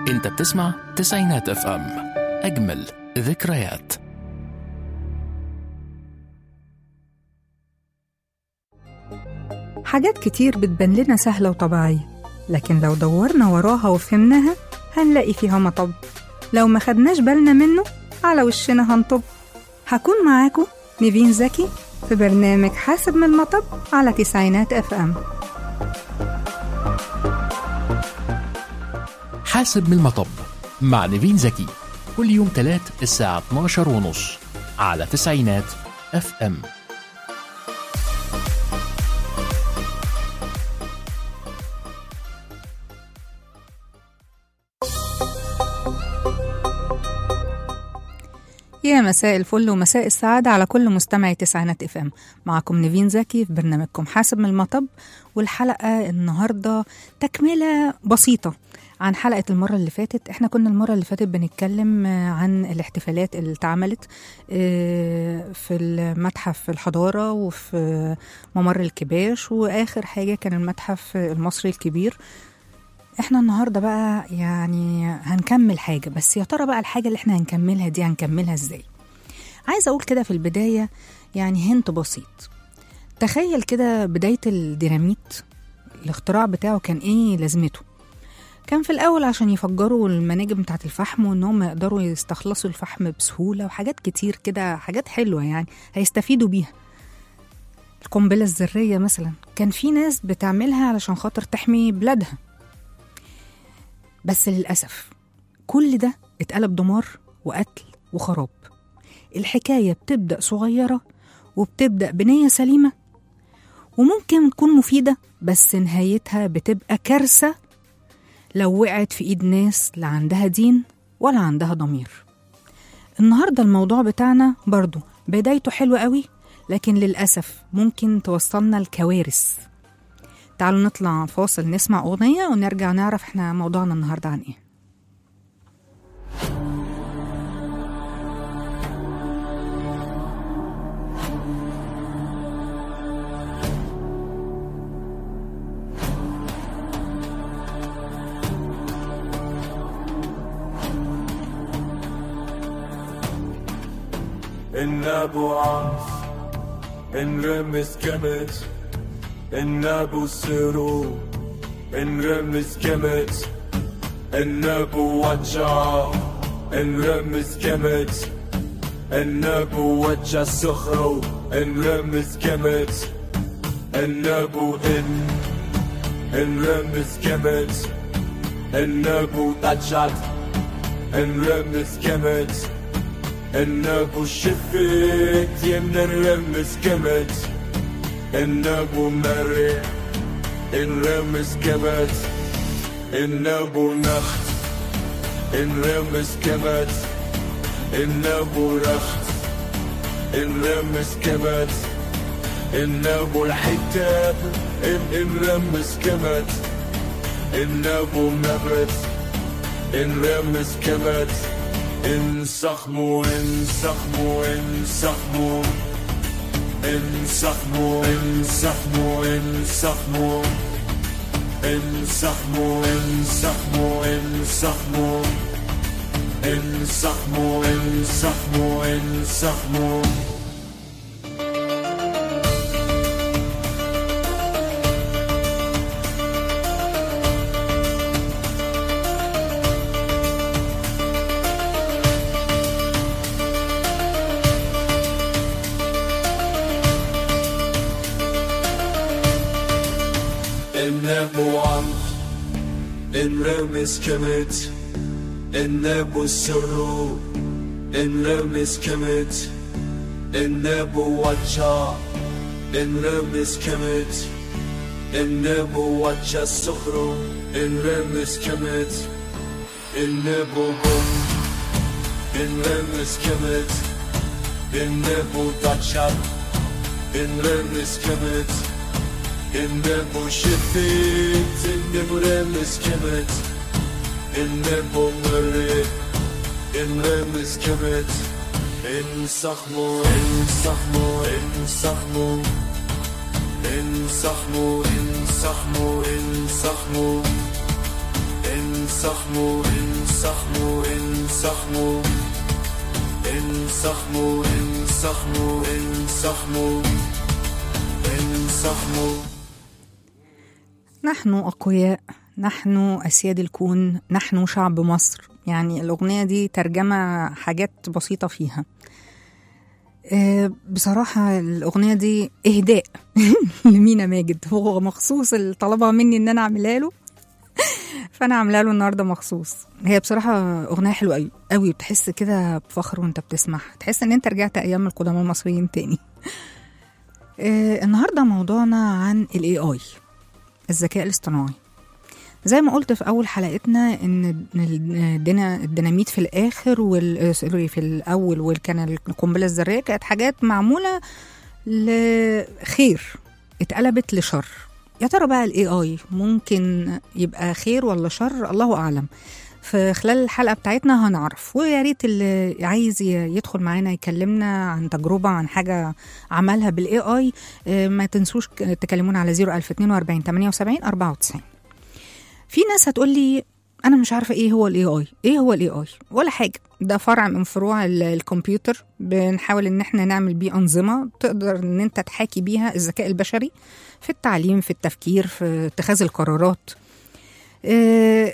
انت بتسمع تسعينات اف ام اجمل ذكريات حاجات كتير بتبان لنا سهلة وطبيعية لكن لو دورنا وراها وفهمناها هنلاقي فيها مطب لو ما خدناش بالنا منه على وشنا هنطب هكون معاكم نيفين زكي في برنامج حاسب من المطب على تسعينات اف ام حاسب من المطب مع نيفين زكي كل يوم تلات الساعة 12 ونص على تسعينات اف ام يا مساء الفل ومساء السعادة على كل مستمعي تسعينات اف ام معكم نيفين زكي في برنامجكم حاسب من المطب والحلقة النهاردة تكملة بسيطة عن حلقة المرة اللي فاتت احنا كنا المرة اللي فاتت بنتكلم آه، عن الاحتفالات اللي اتعملت آه، في المتحف الحضارة وفي ممر الكباش واخر حاجة كان المتحف المصري الكبير احنا النهارده بقى يعني هنكمل حاجه بس يا ترى بقى الحاجه اللي احنا هنكملها دي هنكملها ازاي عايزه اقول كده في البدايه يعني هنت بسيط تخيل كده بدايه الديناميت الاختراع بتاعه كان ايه لازمته كان في الاول عشان يفجروا المناجم بتاعه الفحم وان هم يقدروا يستخلصوا الفحم بسهوله وحاجات كتير كده حاجات حلوه يعني هيستفيدوا بيها القنبله الذريه مثلا كان في ناس بتعملها علشان خاطر تحمي بلادها بس للأسف كل ده اتقلب دمار وقتل وخراب الحكاية بتبدأ صغيرة وبتبدأ بنية سليمة وممكن تكون مفيدة بس نهايتها بتبقى كارثة لو وقعت في إيد ناس لا عندها دين ولا عندها ضمير النهاردة الموضوع بتاعنا برضو بدايته حلوة قوي لكن للأسف ممكن توصلنا لكوارث تعالوا نطلع فاصل نسمع أغنية ونرجع نعرف احنا موضوعنا النهاردة عن ايه النابو عاص انرمس كمت النابو سرو انرمس كمت النابو وجع انرمس كمت النابو وجع سخرو انرمس كمت النابو ان انرمس كمت النابو تجعت انرمس كمت النابو شفت يمنا الرمس كمت النابو مري الرمس كمت النابو نخت الرمس كمت النابو رخت الرمس كمت النابو الحتاب الرمس كمت النابو مبت الرمس كمت انسخموا انسخموا انسخموا انسخموا انسخموا انسخموا انسخموا انسخموا انسخموا انسخموا انسخموا انسخموا النبو عمق الرمس كمت النبو السرو الرمس كمت النبو وجع الرمس كمت النبو وجع السخرو الرمس كمت النبو هم الرمس كمت النبو تجر الرمس كمت النبو شفت النبو رمس كمت النبو مري الرمس كمت انسخمو انسخمو انسخمو انسخمو انسخمو انسخمو انسخمو انسخمو انسخمو انسخمو انسخمو انسخمو انسخمو نحن أقوياء نحن أسياد الكون نحن شعب مصر يعني الأغنية دي ترجمة حاجات بسيطة فيها آه، بصراحة الأغنية دي إهداء لمينا ماجد هو مخصوص اللي طلبها مني إن أنا أعملها له فأنا عاملاها له النهاردة مخصوص هي بصراحة أغنية حلوة أوي أوي بتحس كده بفخر وأنت بتسمعها تحس إن أنت رجعت أيام القدماء المصريين تاني آه، النهاردة موضوعنا عن ال AI الذكاء الاصطناعي زي ما قلت في اول حلقتنا ان الدنا الديناميت في الاخر وال سوري في الاول وكان القنبله الذريه كانت حاجات معموله لخير اتقلبت لشر يا ترى بقى الاي اي ممكن يبقى خير ولا شر الله اعلم في خلال الحلقه بتاعتنا هنعرف ويا ريت اللي عايز ي- يدخل معانا يكلمنا عن تجربه عن حاجه عملها بالاي اي ما تنسوش ك- تكلمونا على 01042 78 94 في ناس هتقول لي انا مش عارفه ايه هو الاي اي ايه هو الاي اي ولا حاجه ده فرع من فروع ال- الكمبيوتر بنحاول ان احنا نعمل بيه انظمه تقدر ان انت تحاكي بيها الذكاء البشري في التعليم في التفكير في اتخاذ القرارات آه،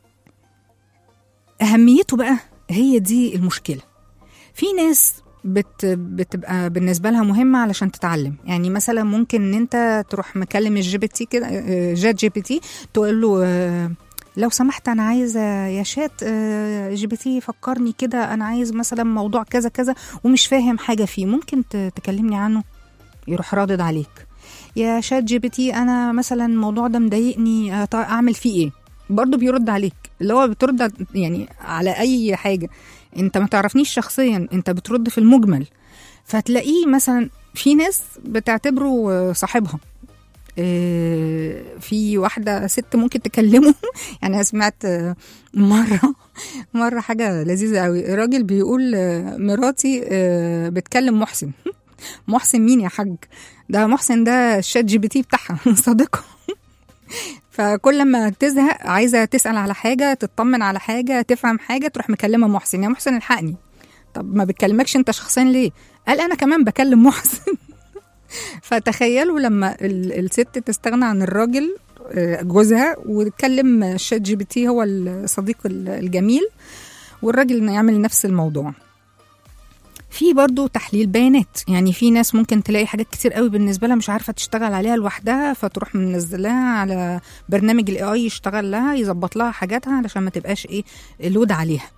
اهميته بقى هي دي المشكله في ناس بت بتبقى بالنسبه لها مهمه علشان تتعلم يعني مثلا ممكن ان انت تروح مكلم الجي بي تي كده آه، جات جي بي تي تقول له آه، لو سمحت انا عايزه يا شات آه، جي بي تي فكرني كده انا عايز مثلا موضوع كذا كذا ومش فاهم حاجه فيه ممكن ت- تكلمني عنه يروح رادد عليك يا شات جي بي تي انا مثلا الموضوع ده مضايقني آه، طيب اعمل فيه ايه برضه بيرد عليك اللي هو بترد يعني على اي حاجه انت ما تعرفنيش شخصيا انت بترد في المجمل فتلاقيه مثلا في ناس بتعتبره آه، صاحبها آه، في واحدة ست ممكن تكلمه يعني أنا سمعت آه، مرة مرة حاجة لذيذة قوي راجل بيقول آه، مراتي آه، بتكلم محسن محسن مين يا حاج ده محسن ده الشات جي بي تي بتاعها صديقها فكل ما تزهق عايزه تسال على حاجه تطمن على حاجه تفهم حاجه تروح مكلمه محسن يا محسن الحقني طب ما بتكلمكش انت شخصيا ليه قال انا كمان بكلم محسن فتخيلوا لما ال- الست تستغنى عن الراجل آه، جوزها وتكلم الشات جي بي تي هو الصديق ال- الجميل والراجل يعمل نفس الموضوع في برضو تحليل بيانات يعني في ناس ممكن تلاقي حاجات كتير قوي بالنسبه لها مش عارفه تشتغل عليها لوحدها فتروح منزلاها على برنامج الاي اي يشتغل لها يظبط لها حاجاتها علشان ما تبقاش ايه لود عليها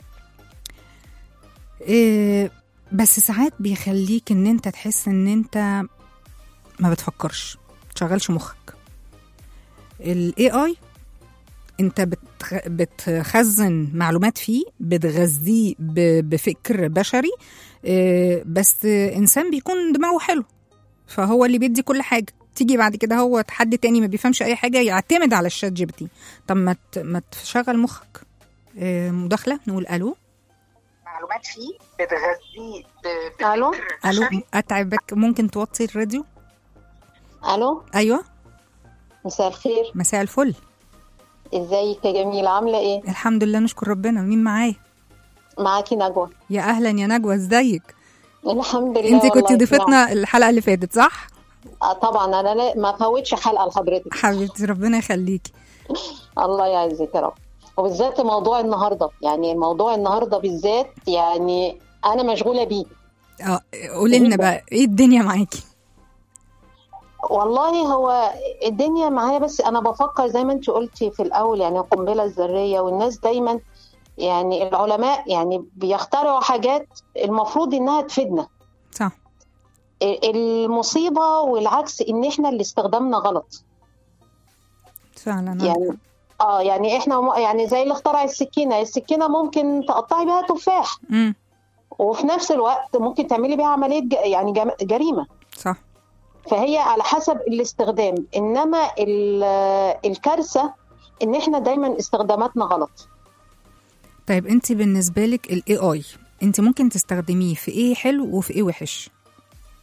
إيه بس ساعات بيخليك ان انت تحس ان انت ما بتفكرش تشغلش مخك الاي اي انت بتخ... بتخزن معلومات فيه بتغذيه ب... بفكر بشري آه، بس انسان بيكون دماغه حلو فهو اللي بيدي كل حاجه تيجي بعد كده هو حد تاني ما بيفهمش اي حاجه يعتمد على الشات جي بي تي طب ما ت- ما تشغل مخك آه، مداخله نقول الو معلومات فيه بتغذيه ب- الو بفكر الو بشري. اتعبك ممكن توطي الراديو الو ايوه مساء الخير مساء الفل ازيك يا جميلة عاملة ايه الحمد لله نشكر ربنا مين معايا معاكي نجوى يا اهلا يا نجوى ازيك الحمد لله انت كنت والله ضيفتنا الحلقه اللي فاتت صح آه طبعا انا لا ما فوتش حلقة لحضرتك حبيبتي ربنا يخليكي الله يعزك يا رب وبالذات موضوع النهارده يعني موضوع النهارده بالذات يعني انا مشغولة بيه اه قولي لنا بقى ايه الدنيا معاكي والله هو الدنيا معايا بس انا بفكر زي ما انت قلتي في الاول يعني القنبله الذريه والناس دايما يعني العلماء يعني بيخترعوا حاجات المفروض انها تفيدنا صح المصيبه والعكس ان احنا اللي استخدامنا غلط فعلا عندك يعني اه يعني احنا م- يعني زي اللي اخترع السكينه السكينه ممكن تقطعي بيها تفاح امم وفي نفس الوقت ممكن تعملي بيها عمليه ج- يعني جم- جريمه صح فهي على حسب الاستخدام انما ال- الكارثه ان احنا دايما استخداماتنا غلط طيب انت بالنسبه لك الاي اي انت ممكن تستخدميه في ايه حلو وفي ايه وحش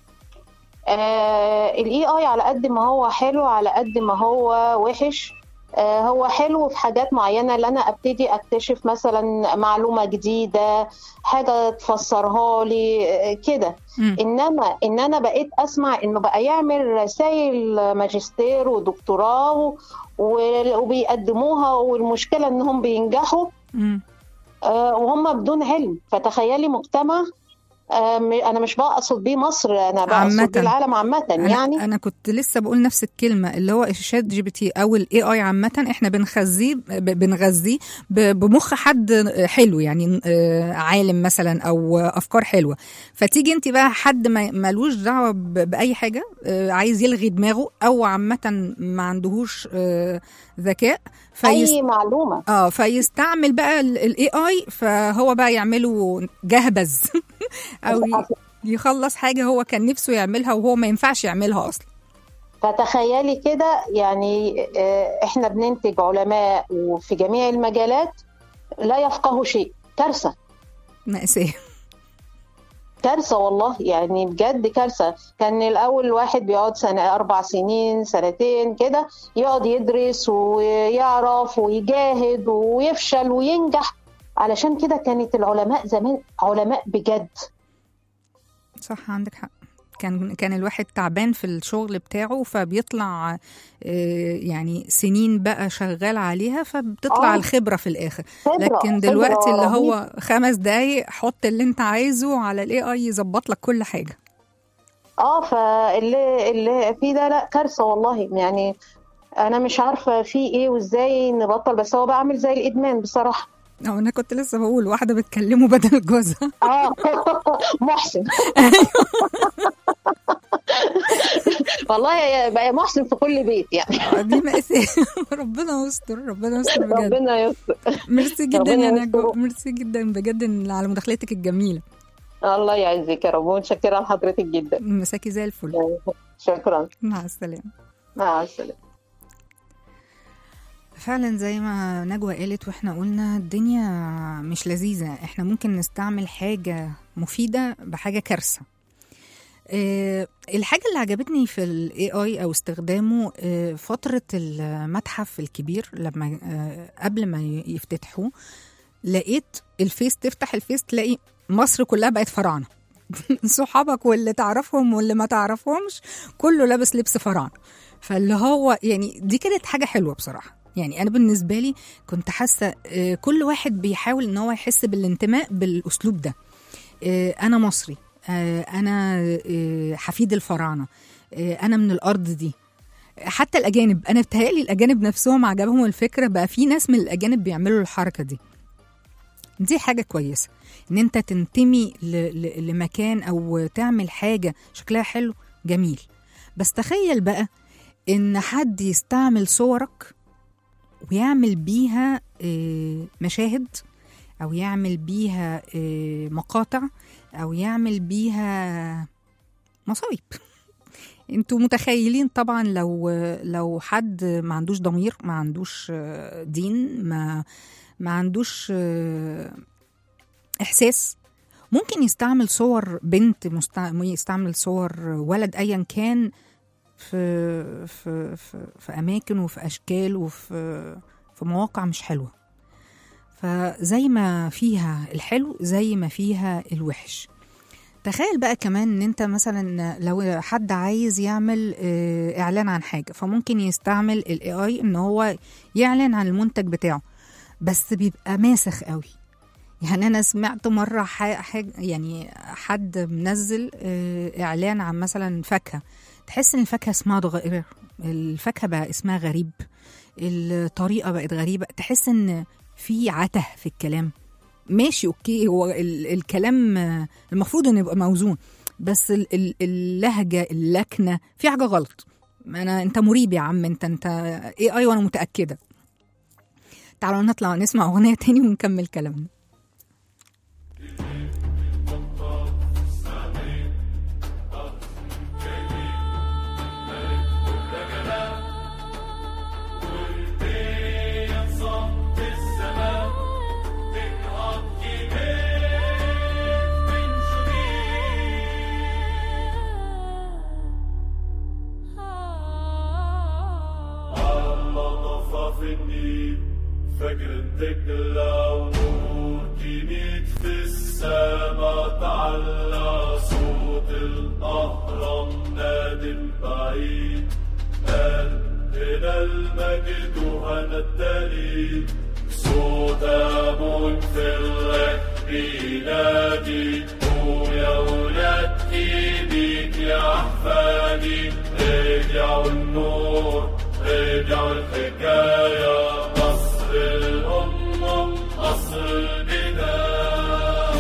آه الاي اي على قد ما هو حلو على قد ما هو وحش آه، هو حلو في حاجات معينة اللي أنا أبتدي أكتشف مثلا معلومة جديدة حاجة تفسرها لي آه، كده مم. إنما إن أنا بقيت أسمع إنه بقى يعمل رسائل ماجستير ودكتوراه و- و- وبيقدموها والمشكلة إنهم بينجحوا مم. آه، وهم بدون علم فتخيلي مجتمع آه، م- انا مش بقصد بيه مصر انا عامةً. بقصد بيه العالم عامه أنا, يعني انا كنت لسه بقول نفس الكلمه اللي هو الشات جي بي تي او الاي اي عامه احنا بنغذيه ب- بنغذيه ب- بمخ حد حلو يعني آه، عالم مثلا او افكار حلوه فتيجي انت بقى حد ما- ملوش دعوه ب- باي حاجه آه، عايز يلغي دماغه او عامه ما عندهوش آه، ذكاء فيس اي معلومه اه فيستعمل بقى الاي اي فهو بقى يعمله جهبذ او ي- يخلص حاجه هو كان نفسه يعملها وهو ما ينفعش يعملها اصلا فتخيلي كده يعني آه، احنا بننتج علماء وفي جميع المجالات لا يفقهوا شيء كارثه مأساة كارثه والله يعني بجد كارثه كان الاول الواحد بيقعد سنه اربع سنين سنتين كده يقعد يدرس ويعرف ويجاهد ويفشل وينجح علشان كده كانت العلماء زمان علماء بجد صح عندك حق كان كان الواحد تعبان في الشغل بتاعه فبيطلع آه، يعني سنين بقى شغال عليها فبتطلع آه. الخبرة في الآخر خبرة- لكن خبرة دلوقتي اللي رهيبة. هو خمس دقايق حط اللي انت عايزه على الاي اي يظبط لك كل حاجة اه فاللي اللي فيه ده لا كارثه والله يعني انا مش عارفه في ايه وازاي نبطل بس هو بقى عامل زي الادمان بصراحه او انا كنت لسه بقول واحدة بتكلمه بدل جوزها اه محسن والله يا- بقى محسن في كل بيت يعني آه، دي مأساة ربنا يستر ربنا يستر بجد ربنا يستر ميرسي جدا ربنا يا يستر. نجوى ميرسي جدا بجد على مداخلتك الجميلة الله يعزك يا رب متشكره لحضرتك جدا مساكي زي الفل شكرا مع السلامة مع السلامه فعلا زي ما نجوى قالت واحنا قلنا الدنيا مش لذيذة احنا ممكن نستعمل حاجة مفيدة بحاجة كارثة آه، الحاجة اللي عجبتني في ال AI أو استخدامه آه، فترة المتحف الكبير لما آه، قبل ما ي- يفتتحوه لقيت الفيس تفتح الفيس تلاقي مصر كلها بقت فراعنة صحابك واللي تعرفهم واللي ما تعرفهمش كله لابس لبس فراعنة فاللي هو يعني دي كانت حاجة حلوة بصراحة يعني أنا بالنسبة لي كنت حاسة آه، كل واحد بيحاول إن هو يحس بالانتماء بالأسلوب ده آه، أنا مصري آه، أنا آه، حفيد الفراعنة آه، أنا من الأرض دي حتى الأجانب أنا بتهيألي الأجانب نفسهم عجبهم الفكرة بقى في ناس من الأجانب بيعملوا الحركة دي دي حاجة كويسة إن أنت تنتمي ل- ل- لمكان أو تعمل حاجة شكلها حلو جميل بس تخيل بقى إن حد يستعمل صورك ويعمل بيها آه، مشاهد أو يعمل بيها آه، مقاطع أو يعمل بيها مصايب انتوا متخيلين طبعا لو لو حد ما عندوش ضمير ما عندوش آه، دين ما ما عندوش آه، احساس ممكن يستعمل صور بنت مستع... يستعمل صور ولد ايا كان في في في, في اماكن وفي اشكال وفي في مواقع مش حلوه فزي ما فيها الحلو زي ما فيها الوحش تخيل بقى كمان ان انت مثلا لو حد عايز يعمل آه، اعلان عن حاجه فممكن يستعمل الاي اي ان هو يعلن عن المنتج بتاعه بس بيبقى ماسخ قوي يعني انا سمعت مره ح- حاجه يعني حد منزل آه، اعلان عن مثلا فاكهه تحس ان الفاكهه اسمها اتغير الفاكهه بقى اسمها غريب الطريقه بقت غريبه تحس ان في عته في الكلام ماشي اوكي هو ال- الكلام آه، المفروض انه يبقى موزون بس ال- ال- اللهجه اللكنه في حاجه غلط انا انت مريب يا عم انت انت اي اي وانا متاكده تعالوا نطلع نسمع اغنيه تاني ونكمل كلامنا اللطف في فجر تجلى ونور جديد في السما تعلى صوت الأهرام نادي بعيد قال هنا المجد وهنا الدليل صوت أبوك في الرك بينادي ويا ولاد ايديك يا أحفادي رجعوا النور رجعوا الحكاية مصر الأم مصر البداية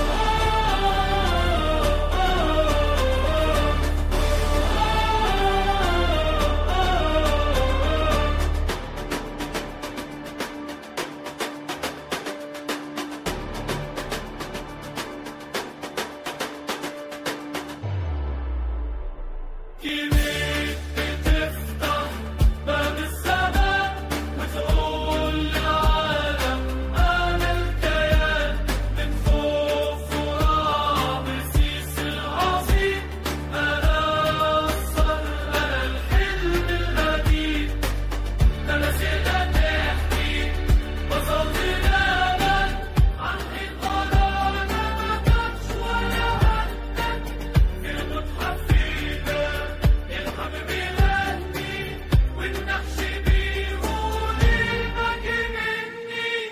كبير بتفتح باب السماء وتقول للعالم أنا الكيان من فوق فراغ بسيس العظيم أنا الصر أنا الحلم القديم أنا سيدة تحكي وصلت الأمل عن القرار ما كانش ولا عندك في المتحف فينا الحبيب يغني والنقش بيقول المجد مني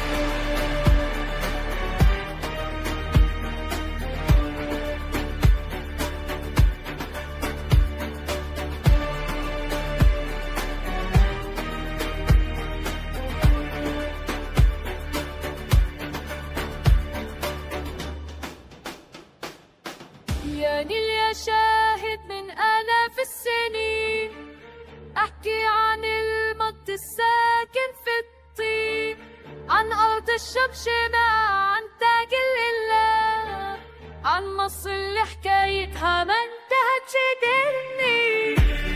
يا نيل يا شاهد من آلاف السنين أحكي عن المط الساكن في الطين عن أرض الشمشمة عن تاج الإله عن مصر اللي حكايتها ما انتهتش ترني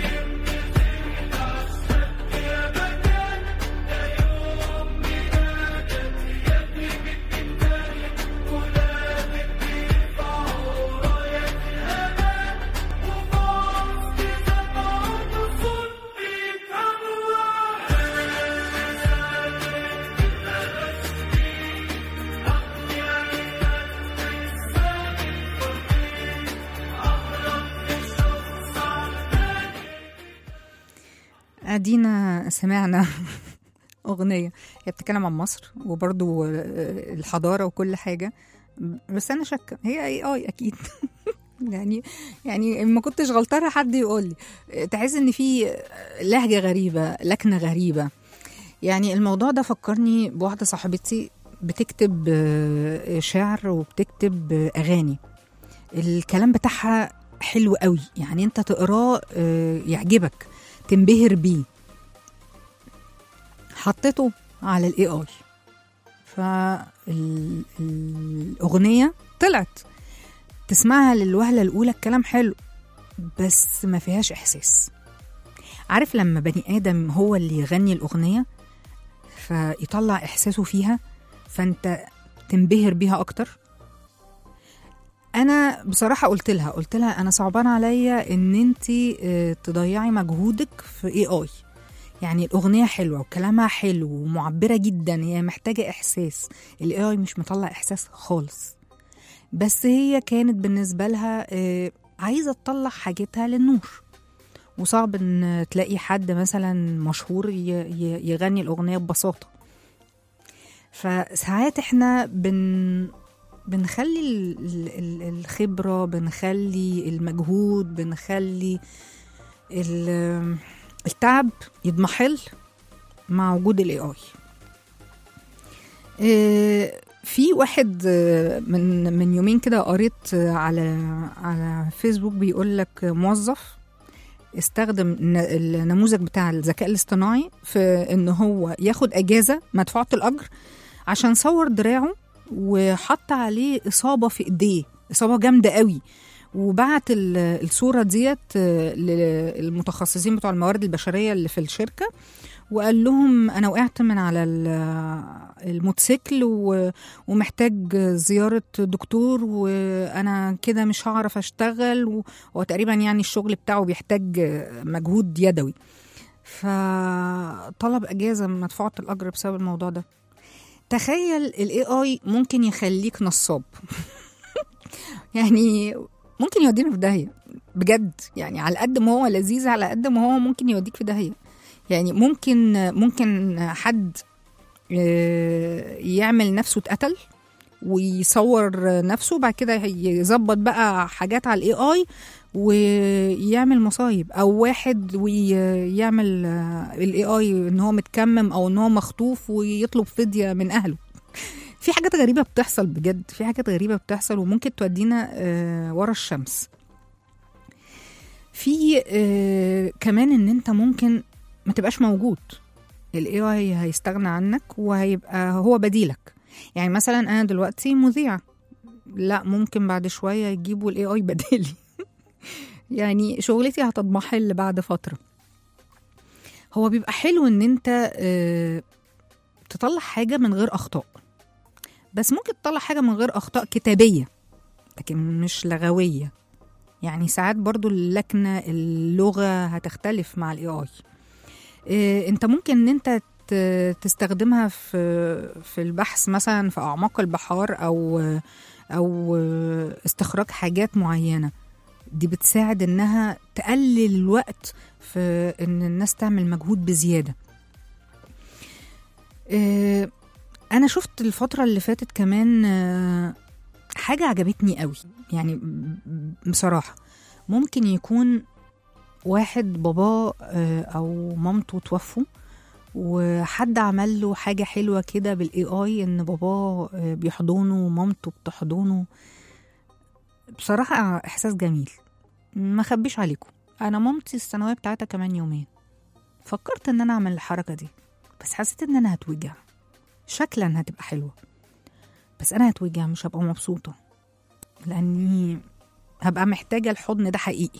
ادينا سمعنا اغنيه هي بتتكلم عن مصر وبرضو آه، الحضاره وكل حاجه بس انا شاكه هي اي اي اكيد يعني يعني ما كنتش غلطانه حد يقول لي تحس ان في لهجه غريبه لكنه غريبه يعني الموضوع ده فكرني بواحده صاحبتي بتكتب آه، شعر وبتكتب آه، اغاني الكلام بتاعها حلو قوي يعني انت تقراه آه، يعجبك تنبهر بيه حطيته على الاي اي فالاغنيه طلعت تسمعها للوهله الاولى الكلام حلو بس ما فيهاش احساس عارف لما بني ادم هو اللي يغني الاغنيه فيطلع احساسه فيها فانت تنبهر بيها اكتر انا بصراحه قلت لها قلت لها انا صعبان عليا ان انت تضيعي مجهودك في اي اي يعني الاغنيه حلوه وكلامها حلو ومعبره جدا هي محتاجه احساس الاي اي مش مطلع احساس خالص بس هي كانت بالنسبه لها آه، عايزه تطلع حاجتها للنور وصعب ان تلاقي حد مثلا مشهور ي- ي- يغني الاغنيه ببساطه فساعات احنا بن بنخلي ال- ال- ال- الخبره بنخلي المجهود بنخلي ال- التعب يضمحل مع وجود الاي اي في واحد آه، من من يومين كده قريت آه، على على فيسبوك بيقول لك موظف استخدم ن- النموذج بتاع الذكاء الاصطناعي في ان هو ياخد اجازه مدفوعه الاجر عشان صور دراعه وحط عليه اصابه في ايديه اصابه جامده قوي وبعت ال- الصوره ديت آه، للمتخصصين بتوع الموارد البشريه اللي في الشركه وقال لهم انا وقعت من على ال- الموتوسيكل و- ومحتاج زياره دكتور وانا كده مش هعرف اشتغل و- هو تقريبا يعني الشغل بتاعه بيحتاج مجهود يدوي فطلب اجازه مدفوعه الاجر بسبب الموضوع ده تخيل الاي اي ممكن يخليك نصاب يعني ممكن يودينا في داهيه بجد يعني على قد ما هو لذيذ على قد ما هو ممكن يوديك في داهيه يعني ممكن ممكن حد آه، يعمل نفسه اتقتل ويصور نفسه بعد كده يظبط بقى حاجات على الاي اي ويعمل مصايب او واحد ويعمل الاي اي ان هو متكمم او ان هو مخطوف ويطلب فديه من اهله في حاجات غريبه بتحصل بجد في حاجات غريبه بتحصل وممكن تودينا آه، ورا الشمس في آه، كمان ان انت ممكن ما تبقاش موجود الاي اي هيستغنى عنك وهيبقى هو بديلك يعني مثلا انا دلوقتي مذيعه لا ممكن بعد شويه يجيبوا الاي اي بدالي يعني شغلتي هتضمحل بعد فتره هو بيبقى حلو ان انت آه، تطلع حاجه من غير اخطاء بس ممكن تطلع حاجه من غير اخطاء كتابيه لكن مش لغويه يعني ساعات برضو اللكنه اللغه هتختلف مع الاي اي إيه، انت ممكن ان انت ت- تستخدمها في في البحث مثلا في اعماق البحار او او استخراج حاجات معينه دي بتساعد انها تقلل الوقت في ان الناس تعمل مجهود بزياده إيه، انا شفت الفتره اللي فاتت كمان آه، حاجه عجبتني قوي يعني ب- بصراحه ممكن يكون واحد باباه آه، او مامته توفوا وحد عمل له حاجه حلوه كده بالاي اي ان باباه آه، بيحضنه ومامته بتحضنه بصراحه احساس جميل ما اخبيش عليكم انا مامتي الثانويه بتاعتها كمان يومين فكرت ان انا اعمل الحركه دي بس حسيت ان انا هتوجع شكلا هتبقى حلوه بس انا هتوجع مش هبقى مبسوطه لاني هبقى محتاجه الحضن ده حقيقي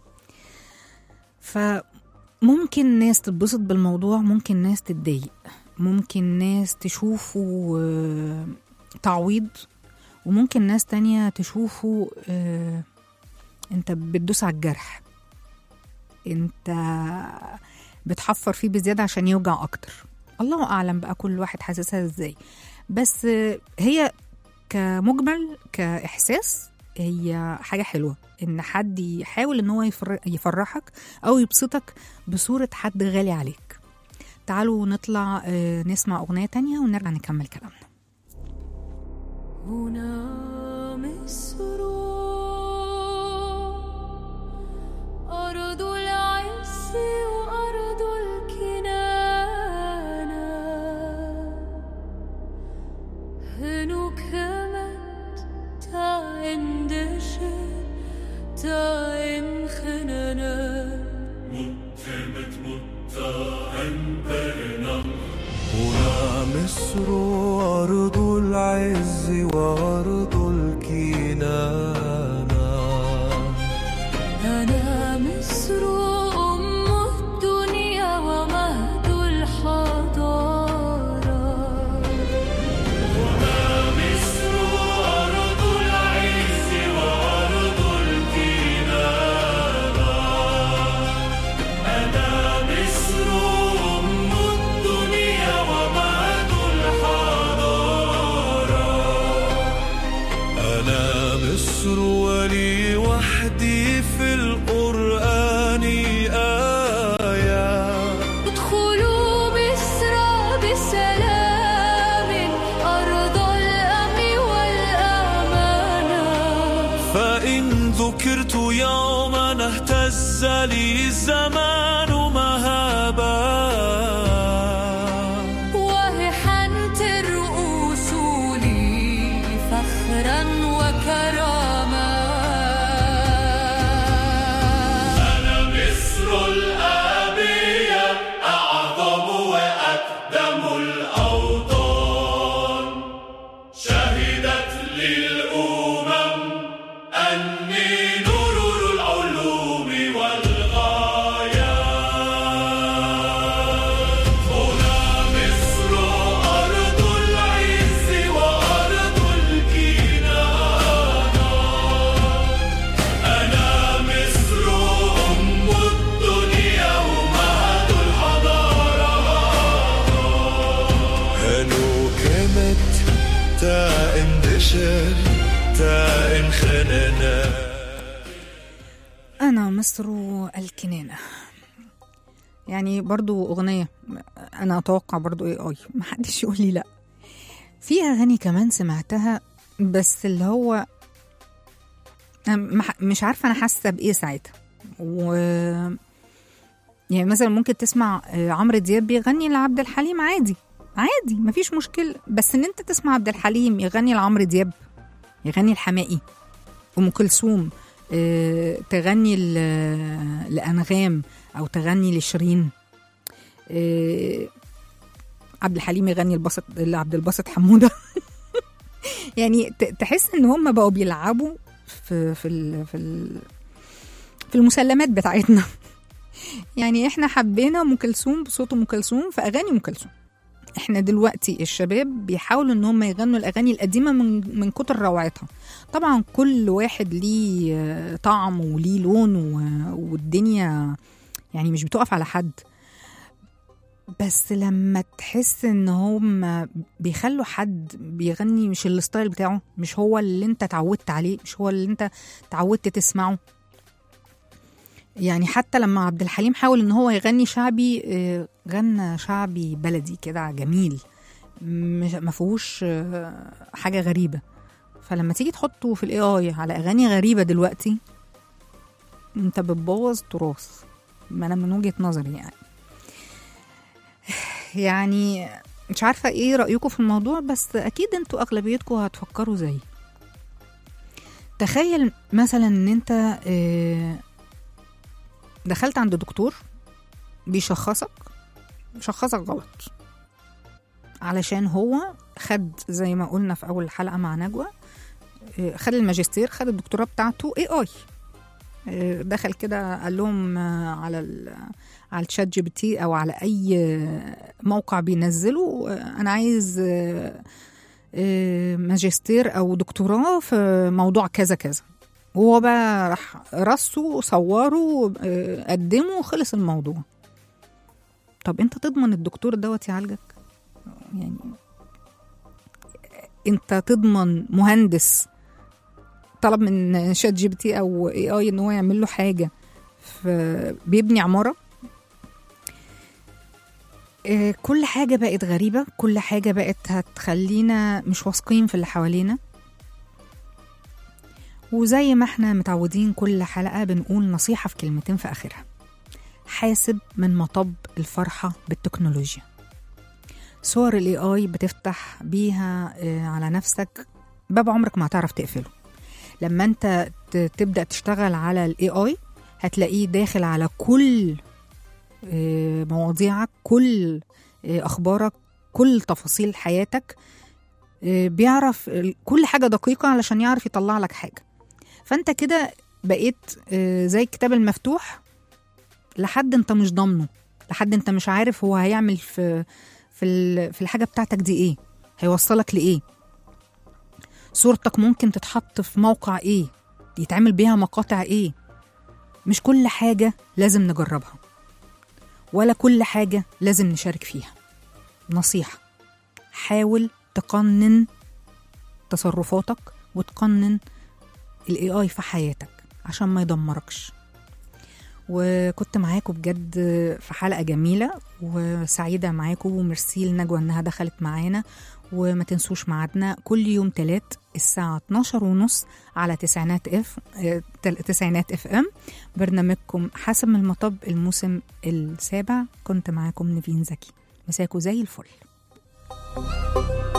فممكن ناس تتبسط بالموضوع ممكن ناس تتضايق ممكن ناس تشوفه آه، تعويض وممكن ناس تانية تشوفه آه، انت بتدوس على الجرح انت بتحفر فيه بزيادة عشان يوجع اكتر الله اعلم بقى كل واحد حاسسها ازاي بس آه، هي كمجمل كاحساس هي حاجة حلوة إن حد يحاول إن هو يفر- يفرحك أو يبسطك بصورة حد غالي عليك تعالوا نطلع آه، نسمع أغنية تانية ونرجع نكمل كلامنا هنا مصر أرض العز وأرض الكنانة هنو كمت تعين دشر تعين خنانا هنا مصر أرض العز وأرض الكنانة أنا مصر أم الدنيا ومهد الحضارة مصر أرض العز وأرض الكنانة أنا مصر أم الدنيا ومهد الحضارة شاري تا انخننا أنا مصر الكنانة يعني برضو أغنية أنا أتوقع برضو إيه آي محدش يقول لي لأ في أغاني كمان سمعتها بس اللي هو أنا مح- مش عارفة أنا حاسة بإيه ساعتها و يعني مثلا ممكن تسمع آه، عمرو دياب بيغني لعبد الحليم عادي عادي مفيش مشكلة بس إن أنت تسمع عبد الحليم يغني لعمرو دياب يغني الحماقي أم كلثوم آه، تغني ل- لأنغام أو تغني لشيرين آه، عبد الحليم يغني البسط لعبد الباسط حمودة يعني ت- تحس ان هم بقوا بيلعبوا في في ال في ال في المسلمات بتاعتنا يعني احنا حبينا ام كلثوم بصوت ام كلثوم في اغاني ام كلثوم احنا دلوقتي الشباب بيحاولوا ان هم يغنوا الاغاني القديمه من من كتر روعتها طبعا كل واحد ليه آه، طعم وليه لون و- والدنيا يعني مش بتقف على حد بس لما تحس ان هم بيخلوا حد بيغني مش الستايل بتاعه مش هو اللي انت اتعودت عليه مش هو اللي انت اتعودت تسمعه يعني حتى لما عبد الحليم حاول ان هو يغني شعبي آه، غنى شعبي بلدي كده جميل مش ما فيهوش آه، حاجه غريبه فلما تيجي تحطه في الاي اي على اغاني غريبه دلوقتي انت بتبوظ تراث ما انا من وجهه نظري يعني يعني مش عارفه ايه رايكم في الموضوع بس اكيد انتوا اغلبيتكم هتفكروا زي تخيل مثلا ان انت آه، دخلت عند دكتور بيشخصك شخصك غلط علشان هو خد زي ما قلنا في اول حلقه مع نجوى آه، خد الماجستير خد الدكتوراه بتاعته اي اي دخل كده قال لهم آه، على ال على الشات جي بي تي او على اي آه، موقع بينزله آه، انا عايز آه، آه، ماجستير او دكتوراه في موضوع كذا كذا وهو بقى راح رصه صوره آه، قدمه خلص الموضوع طب انت تضمن الدكتور دوت يعالجك يعني انت تضمن مهندس طلب من شات جي بي تي او اي اي ان هو يعمل له حاجه ف- بيبني عماره آه، كل حاجه بقت غريبه كل حاجه بقت هتخلينا مش واثقين في اللي حوالينا وزي ما احنا متعودين كل حلقه بنقول نصيحه في كلمتين في اخرها حاسب من مطب الفرحه بالتكنولوجيا صور الاي اي بتفتح بيها آه، على نفسك باب عمرك ما هتعرف تقفله لما انت ت- تبدا تشتغل على الاي اي هتلاقيه داخل على كل آه، مواضيعك كل آه، اخبارك كل تفاصيل حياتك آه، بيعرف ال- كل حاجه دقيقه علشان يعرف يطلع لك حاجه فانت كده بقيت آه، زي الكتاب المفتوح لحد انت مش ضامنه لحد انت مش عارف هو هيعمل في في ال- في الحاجه بتاعتك دي ايه هيوصلك لايه صورتك ممكن تتحط في موقع ايه يتعمل بيها مقاطع ايه مش كل حاجه لازم نجربها ولا كل حاجه لازم نشارك فيها نصيحه حاول تقنن تصرفاتك وتقنن الاي اي في حياتك عشان ما يدمركش وكنت معاكم بجد في حلقة جميلة وسعيدة معاكم وميرسي لنجوى انها دخلت معانا وما تنسوش ميعادنا كل يوم تلات الساعة 12 ونص على تسعينات اف آه، تل- تسعينات اف ام برنامجكم حسب المطب الموسم السابع كنت معاكم نيفين زكي مساكوا زي الفل